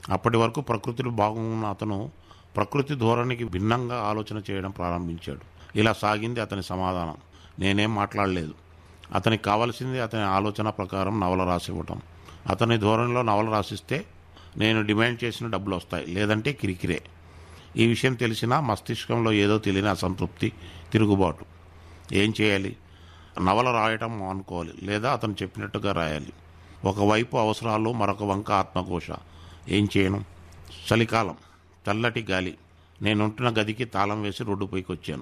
అప్పటి వరకు ప్రకృతిలో బాగున్న అతను ప్రకృతి ధోరణికి భిన్నంగా ఆలోచన చేయడం ప్రారంభించాడు ఇలా సాగింది అతని సమాధానం నేనేం మాట్లాడలేదు అతనికి కావాల్సింది అతని ఆలోచన ప్రకారం నవల రాసివ్వటం అతని ధోరణిలో నవల రాసిస్తే నేను డిమాండ్ చేసిన డబ్బులు వస్తాయి లేదంటే కిరికిరే ఈ విషయం తెలిసినా మస్తిష్కంలో ఏదో తెలియని అసంతృప్తి తిరుగుబాటు ఏం చేయాలి నవల రాయటం అనుకోవాలి లేదా అతను చెప్పినట్టుగా రాయాలి ఒకవైపు అవసరాలు మరొక వంక ఆత్మఘోష ఏం చేయను చలికాలం చల్లటి గాలి నేనుంటున్న గదికి తాళం వేసి రోడ్డుపైకి వచ్చాను